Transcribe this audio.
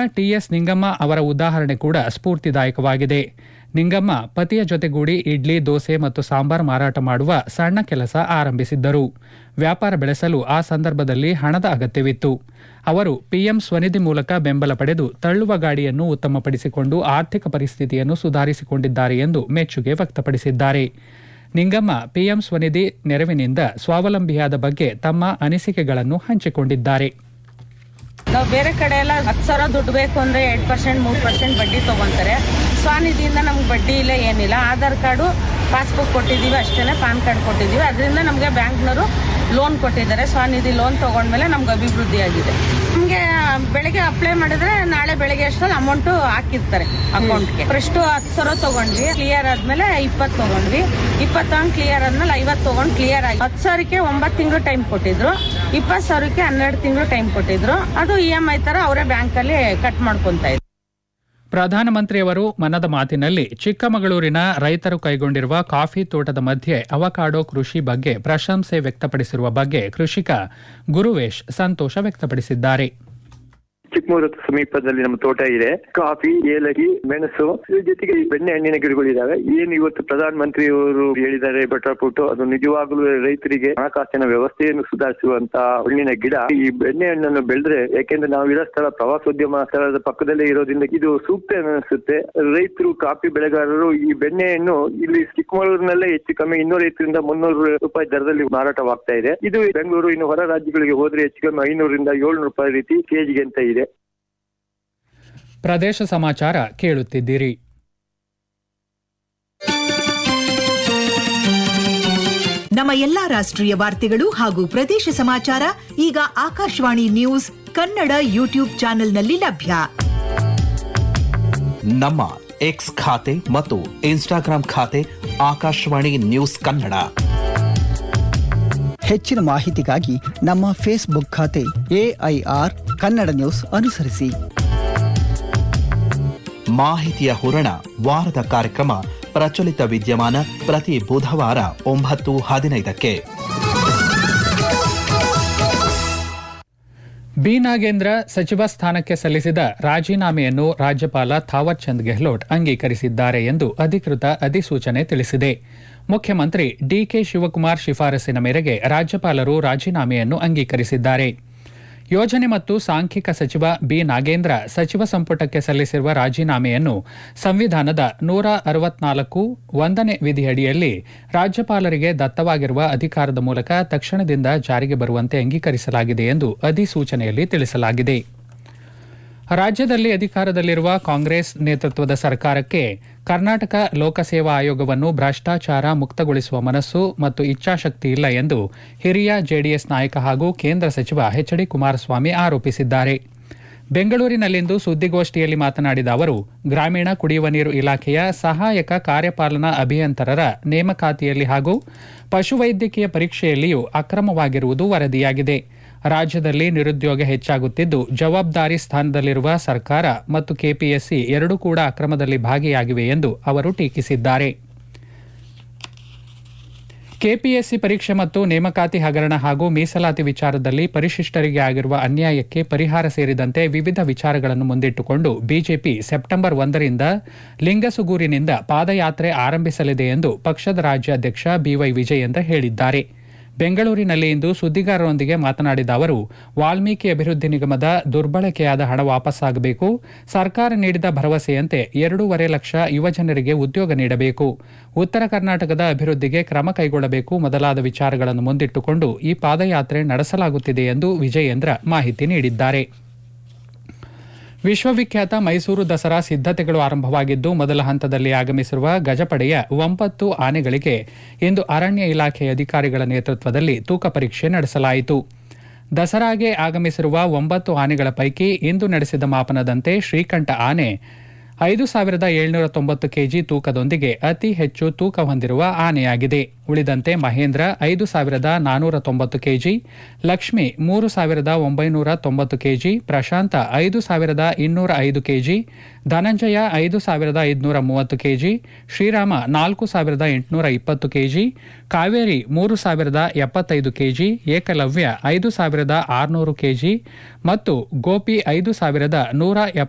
TS Ningamma ಅವರ ಉದಾಹರಣೆ ಕೂಡ ಸ್ಫೂರ್ತಿದಾಯಕವಾಗಿದೆ ನಿಂಗಮ್ಮ ಪತಿಯ ಜೊತೆಗೂಡಿ ಇಡ್ಲಿ ದೋಸೆ ಮತ್ತು ಸಾಂಬಾರ್ ಮಾರಾಟ ಮಾಡುವ ಸಣ್ಣ ಕೆಲಸ ಆರಂಭಿಸಿದ್ದರು ವ್ಯಾಪಾರ ಬೆಳೆಸಲು ಆ ಸಂದರ್ಭದಲ್ಲಿ ಹಣದ ಅಗತ್ಯವಿತ್ತು ಅವರು ಪಿಎಂ ಸ್ವನಿಧಿ ಮೂಲಕ ಬೆಂಬಲ ಪಡೆದು ತಳ್ಳುವ ಗಾಡಿಯನ್ನು ಉತ್ತಮಪಡಿಸಿಕೊಂಡು ಆರ್ಥಿಕ ಪರಿಸ್ಥಿತಿಯನ್ನು ಸುಧಾರಿಸಿಕೊಂಡಿದ್ದಾರೆ ಎಂದು ಮೆಚ್ಚುಗೆ ವ್ಯಕ್ತಪಡಿಸಿದ್ದಾರೆ ನಿಂಗಮ್ಮ ಪಿಎಂ ಸ್ವನಿಧಿ ನೆರವಿನಿಂದ ಸ್ವಾವಲಂಬಿಯಾದ ಬಗ್ಗೆ ತಮ್ಮ ಅನಿಸಿಕೆಗಳನ್ನು ಹಂಚಿಕೊಂಡಿದ್ದಾರೆ ನಾವು ಬೇರೆ ಕಡೆ ಎಲ್ಲ ಹತ್ತು ಸಾವಿರ ದುಡ್ಡು ಬೇಕು ಅಂದ್ರೆ ಎರಡು ಪರ್ಸೆಂಟ್ ಮೂರು ಪರ್ಸೆಂಟ್ ಬಡ್ಡಿ ತಗೊಂತಾರೆ ಸ್ವಾನಿಧಿಯಿಂದ ನಮ್ಗೆ ಬಡ್ಡಿ ಇಲ್ಲ ಏನಿಲ್ಲ ಆಧಾರ್ ಕಾರ್ಡು ಪಾಸ್ಬುಕ್ ಕೊಟ್ಟಿದ್ದೀವಿ ಅಷ್ಟೇ ಪಾನ್ ಕಾರ್ಡ್ ಕೊಟ್ಟಿದ್ದೀವಿ ಅದರಿಂದ ನಮಗೆ ಬ್ಯಾಂಕ್ನವರು ಲೋನ್ ಕೊಟ್ಟಿದ್ದಾರೆ ಸ್ವಾನಿಧಿ ಲೋನ್ ತಗೊಂಡ್ಮೇಲೆ ನಮ್ಗೆ ಅಭಿವೃದ್ಧಿ ಆಗಿದೆ ನಮಗೆ ಬೆಳಿಗ್ಗೆ ಅಪ್ಲೈ ಮಾಡಿದ್ರೆ ನಾಳೆ ಬೆಳಿಗ್ಗೆ ಅಷ್ಟರಲ್ಲಿ ಅಮೌಂಟು ಹಾಕಿರ್ತಾರೆ ಅಕೌಂಟ್ಗೆ ಫಸ್ಟ್ ಹತ್ತು ಸಾವಿರ ತಗೊಂಡ್ವಿ ಕ್ಲಿಯರ್ ಆದ್ಮೇಲೆ ಇಪ್ಪತ್ತು ತಗೊಂಡ್ವಿ ಇಪ್ಪತ್ತು ತಗೊಂಡು ಕ್ಲಿಯರ್ ಆದ್ಮೇಲೆ ಐವತ್ತು ತಗೊಂಡು ಕ್ಲಿಯರ್ ಆಗಿ ಹತ್ತು ಸಾವಿರಕ್ಕೆ ಒಂಬತ್ತು ತಿಂಗಳು ಟೈಮ್ ಕೊಟ್ಟಿದ್ರು ಇಪ್ಪತ್ತು ಸಾವಿರಕ್ಕೆ ಹನ್ನೆರಡು ತಿಂಗಳು ಟೈಮ್ ಕೊಟ್ಟಿದ್ರು ಅದು ಇ ಎಂ ಐ ತರ ಅವರೇ ಬ್ಯಾಂಕಲ್ಲಿ ಕಟ್ ಮಾಡ್ಕೊಂತ ಇದ್ರು ಪ್ರಧಾನಮಂತ್ರಿಯವರು ಮನದ ಮಾತಿನಲ್ಲಿ ಚಿಕ್ಕಮಗಳೂರಿನ ರೈತರು ಕೈಗೊಂಡಿರುವ ಕಾಫಿ ತೋಟದ ಮಧ್ಯೆ ಅವಕಾಡೋ ಕೃಷಿ ಬಗ್ಗೆ ಪ್ರಶಂಸೆ ವ್ಯಕ್ತಪಡಿಸಿರುವ ಬಗ್ಗೆ ಕೃಷಿಕ ಗುರುವೇಶ್ ಸಂತೋಷ ವ್ಯಕ್ತಪಡಿಸಿದ್ದಾರೆ ಚಿಕ್ಕಮೂರು ಸಮೀಪದಲ್ಲಿ ನಮ್ಮ ತೋಟ ಇದೆ ಕಾಫಿ ಏಲಕ್ಕಿ ಮೆಣಸು ಇದ್ರ ಜೊತೆಗೆ ಈ ಬೆಣ್ಣೆ ಹಣ್ಣಿನ ಗಿಡಗಳಿದಾವೆ ಏನು ಇವತ್ತು ಪ್ರಧಾನ ಮಂತ್ರಿಯವರು ಹೇಳಿದ್ದಾರೆ ಬಟರ್ ಫ್ರೂಟ್ ಅದು ನಿಜವಾಗ್ಲೂ ರೈತರಿಗೆ ಹಣಕಾಸಿನ ವ್ಯವಸ್ಥೆಯನ್ನು ಸುಧಾರಿಸುವಂತ ಹಣ್ಣಿನ ಗಿಡ ಈ ಬೆಣ್ಣೆ ಹಣ್ಣನ್ನು ಬೆಳೆದ್ರೆ ಯಾಕೆಂದ್ರೆ ನಾವು ಇರೋ ಸ್ಥಳ ಪ್ರವಾಸೋದ್ಯಮ ಸ್ಥಳದ ಪಕ್ಕದಲ್ಲೇ ಇರೋದ್ರಿಂದ ಇದು ಸೂಕ್ತ ಅನಿಸುತ್ತೆ ರೈತರು ಕಾಫಿ ಬೆಳೆಗಾರರು ಈ ಬೆಣ್ಣೆಯನ್ನು ಇಲ್ಲಿ ಚಿಕ್ಕಮಗಳೂರಿನಲ್ಲೇ ಹೆಚ್ಚು ಕಮ್ಮಿ ಇನ್ನೂರ ಐದರಿಂದ ಮುನ್ನೂರು ರೂಪಾಯಿ ದರದಲ್ಲಿ ಮಾರಾಟವಾಗ್ತಾ ಇದೆ ಇದು ಬೆಂಗಳೂರು ಇನ್ನು ಹೊರ ರಾಜ್ಯಗಳಿಗೆ ಹೋದ್ರೆ ಹೆಚ್ಚು ಕಮ್ಮಿ ಐನೂರಿಂದ ಏಳ್ನೂರು ರೂಪಾಯಿ ರೀತಿ ಕೆಜಿಗೆ ಅಂತ ಇದೆ ಪ್ರದೇಶ ಸಮಾಚಾರ ಕೇಳುತ್ತಿದ್ದೀರಿ ನಮ್ಮ ಎಲ್ಲಾ ರಾಷ್ಟ್ರೀಯ ವಾರ್ತೆಗಳು ಹಾಗೂ ಪ್ರದೇಶ ಸಮಾಚಾರ ಈಗ ಆಕಾಶವಾಣಿ ನ್ಯೂಸ್ ಕನ್ನಡ ಯೂಟ್ಯೂಬ್ ಚಾನೆಲ್ನಲ್ಲಿ ಲಭ್ಯ ನಮ್ಮ ಎಕ್ಸ್ ಖಾತೆ ಮತ್ತು ಇನ್ಸ್ಟಾಗ್ರಾಂ ಖಾತೆ ಆಕಾಶವಾಣಿ ನ್ಯೂಸ್ ಕನ್ನಡ ಹೆಚ್ಚಿನ ಮಾಹಿತಿಗಾಗಿ ನಮ್ಮ ಫೇಸ್ಬುಕ್ ಖಾತೆ ಎಐಆರ್ ಕನ್ನಡ ನ್ಯೂಸ್ ಅನುಸರಿಸಿ ಮಾಹಿತಿಯ ಹೂರಣ ವಾರದ ಕಾರ್ಯಕ್ರಮ ಪ್ರಚಲಿತ ವಿದ್ಯಮಾನ ಪ್ರತಿ ಬುಧವಾರ ಒಂಬತ್ತು ಹದಿನೈದಕ್ಕೆ ಬಿ ನಾಗೇಂದ್ರ ಸಚಿವ ಸ್ಥಾನಕ್ಕೆ ಸಲ್ಲಿಸಿದ ರಾಜೀನಾಮೆಯನ್ನು ರಾಜ್ಯಪಾಲ ಥಾವರ್ ಚಂದ್ ಗೆಹ್ಲೋಟ್ ಅಂಗೀಕರಿಸಿದ್ದಾರೆ ಎಂದು ಅಧಿಕೃತ ಅಧಿಸೂಚನೆ ತಿಳಿಸಿದೆ ಮುಖ್ಯಮಂತ್ರಿ ಡಿಕೆ ಶಿವಕುಮಾರ್ ಶಿಫಾರಸಿನ ಮೇರೆಗೆ ರಾಜ್ಯಪಾಲರು ರಾಜೀನಾಮೆಯನ್ನು ಅಂಗೀಕರಿಸಿದ್ದಾರೆ ಯೋಜನೆ ಮತ್ತು ಸಾಂಖ್ಯಿಕ ಸಚಿವ ಬಿ ನಾಗೇಂದ್ರ ಸಚಿವ ಸಂಪುಟಕ್ಕೆ ಸಲ್ಲಿಸಿರುವ ರಾಜೀನಾಮೆಯನ್ನು ಸಂವಿಧಾನದ ನೂರ ಅರವತ್ನಾಲ್ಕು ಒಂದನೇ ವಿಧಿಯಡಿಯಲ್ಲಿ ರಾಜ್ಯಪಾಲರಿಗೆ ದತ್ತವಾಗಿರುವ ಅಧಿಕಾರದ ಮೂಲಕ ತಕ್ಷಣದಿಂದ ಜಾರಿಗೆ ಬರುವಂತೆ ಅಂಗೀಕರಿಸಲಾಗಿದೆ ಎಂದು ಅಧಿಸೂಚನೆಯಲ್ಲಿ ತಿಳಿಸಲಾಗಿದೆ ರಾಜ್ಯದಲ್ಲಿ ಅಧಿಕಾರದಲ್ಲಿರುವ ಕಾಂಗ್ರೆಸ್ ನೇತೃತ್ವದ ಸರ್ಕಾರಕ್ಕೆ ಕರ್ನಾಟಕ ಲೋಕಸೇವಾ ಆಯೋಗವನ್ನು ಭ್ರಷ್ಟಾಚಾರ ಮುಕ್ತಗೊಳಿಸುವ ಮನಸ್ಸು ಮತ್ತು ಇಚ್ಛಾಶಕ್ತಿ ಇಲ್ಲ ಎಂದು ಹಿರಿಯ ಜೆಡಿಎಸ್ ನಾಯಕ ಹಾಗೂ ಕೇಂದ್ರ ಸಚಿವ ಎಚ್ ಡಿ ಕುಮಾರಸ್ವಾಮಿ ಆರೋಪಿಸಿದ್ದಾರೆ ಬೆಂಗಳೂರಿನಲ್ಲಿಂದು ಸುದ್ದಿಗೋಷ್ಠಿಯಲ್ಲಿ ಮಾತನಾಡಿದ ಅವರು ಗ್ರಾಮೀಣ ಕುಡಿಯುವ ನೀರು ಇಲಾಖೆಯ ಸಹಾಯಕ ಕಾರ್ಯಪಾಲನಾ ಅಭಿಯಂತರರ ನೇಮಕಾತಿಯಲ್ಲಿ ಹಾಗೂ ಪಶುವೈದ್ಯಕೀಯ ಪರೀಕ್ಷೆಯಲ್ಲಿಯೂ ಅಕ್ರಮವಾಗಿರುವುದು ವರದಿಯಾಗಿದೆ ರಾಜ್ಯದಲ್ಲಿ ನಿರುದ್ಯೋಗ ಹೆಚ್ಚಾಗುತ್ತಿದ್ದು ಜವಾಬ್ದಾರಿ ಸ್ಥಾನದಲ್ಲಿರುವ ಸರ್ಕಾರ ಮತ್ತು ಕೆಪಿಎಸ್ಸಿ ಎರಡೂ ಕೂಡ ಅಕ್ರಮದಲ್ಲಿ ಭಾಗಿಯಾಗಿವೆ ಎಂದು ಅವರು ಟೀಕಿಸಿದ್ದಾರೆ ಕೆಪಿಎಸ್ಸಿ ಪರೀಕ್ಷೆ ಮತ್ತು ನೇಮಕಾತಿ ಹಗರಣ ಹಾಗೂ ಮೀಸಲಾತಿ ವಿಚಾರದಲ್ಲಿ ಪರಿಶಿಷ್ಟರಿಗೆ ಆಗಿರುವ ಅನ್ಯಾಯಕ್ಕೆ ಪರಿಹಾರ ಸೇರಿದಂತೆ ವಿವಿಧ ವಿಚಾರಗಳನ್ನು ಮುಂದಿಟ್ಟುಕೊಂಡು ಬಿಜೆಪಿ ಸೆಪ್ಟೆಂಬರ್ ಒಂದರಿಂದ ಲಿಂಗಸುಗೂರಿನಿಂದ ಪಾದಯಾತ್ರೆ ಆರಂಭಿಸಲಿದೆ ಎಂದು ಪಕ್ಷದ ರಾಜ್ಯಾಧ್ಯಕ್ಷ ಬಿವೈ ವಿಜಯೇಂದ್ರ ಹೇಳಿದ್ದಾರೆ ಬೆಂಗಳೂರಿನಲ್ಲಿ ಇಂದು ಸುದ್ದಿಗಾರರೊಂದಿಗೆ ಮಾತನಾಡಿದ ಅವರು ವಾಲ್ಮೀಕಿ ಅಭಿವೃದ್ಧಿ ನಿಗಮದ ದುರ್ಬಳಕೆಯಾದ ಹಣ ವಾಪಸ್ಸಾಗಬೇಕು ಸರ್ಕಾರ ನೀಡಿದ ಭರವಸೆಯಂತೆ ಎರಡೂವರೆ ಲಕ್ಷ ಯುವಜನರಿಗೆ ಉದ್ಯೋಗ ನೀಡಬೇಕು ಉತ್ತರ ಕರ್ನಾಟಕದ ಅಭಿವೃದ್ಧಿಗೆ ಕ್ರಮ ಕೈಗೊಳ್ಳಬೇಕು ಮೊದಲಾದ ವಿಚಾರಗಳನ್ನು ಮುಂದಿಟ್ಟುಕೊಂಡು ಈ ಪಾದಯಾತ್ರೆ ನಡೆಸಲಾಗುತ್ತಿದೆ ಎಂದು ವಿಜಯೇಂದ್ರ ಮಾಹಿತಿ ನೀಡಿದ್ದಾರೆ ವಿಶ್ವವಿಖ್ಯಾತ ಮೈಸೂರು ದಸರಾ ಸಿದ್ದತೆಗಳು ಆರಂಭವಾಗಿದ್ದು ಮೊದಲ ಹಂತದಲ್ಲಿ ಆಗಮಿಸಿರುವ ಗಜಪಡೆಯ ಒಂಬತ್ತು ಆನೆಗಳಿಗೆ ಇಂದು ಅರಣ್ಯ ಇಲಾಖೆ ಅಧಿಕಾರಿಗಳ ನೇತೃತ್ವದಲ್ಲಿ ತೂಕ ಪರೀಕ್ಷೆ ನಡೆಸಲಾಯಿತು ದಸರಾಗೆ ಆಗಮಿಸಿರುವ ಒಂಬತ್ತು ಆನೆಗಳ ಪೈಕಿ ಇಂದು ನಡೆಸಿದ ಮಾಪನದಂತೆ ಶ್ರೀಕಂಠ ಆನೆ ಐದು ಸಾವಿರದ ಏಳ್ನೂರ ತೊಂಬತ್ತು ಕೆಜಿ ತೂಕದೊಂದಿಗೆ ಅತಿ ಹೆಚ್ಚು ತೂಕ ಹೊಂದಿರುವ ಆನೆಯಾಗಿದೆ ಉಳಿದಂತೆ ಮಹೇಂದ್ರ ಐದು ಸಾವಿರದ ನಾನೂರ ತೊಂಬತ್ತು ಕೆಜಿ ಲಕ್ಷ್ಮಿ ಮೂರು ಸಾವಿರದ ಒಂಬೈನೂರ ತೊಂಬತ್ತು ಕೆಜಿ ಪ್ರಶಾಂತ ಐದು ಸಾವಿರದ ಇನ್ನೂರ ಐದು ಕೆಜಿ ಧನಂಜಯ ಐದು ಸಾವಿರದ ಐದುನೂರ ಮೂವತ್ತು ಕೆಜಿ ಶ್ರೀರಾಮ ನಾಲ್ಕು ಸಾವಿರದ ಎಂಟುನೂರ ಇಪ್ಪತ್ತು ಕೆಜಿ ಕಾವೇರಿ ಮೂರು ಸಾವಿರದ ಎಪ್ಪತ್ತೈದು ಕೆಜಿ ಏಕಲವ್ಯ ಐದು ಸಾವಿರದ ಆರುನೂರು ಕೆಜಿ ಮತ್ತು ಗೋಪಿ ಐದು ಸಾವಿರದ ನೂರ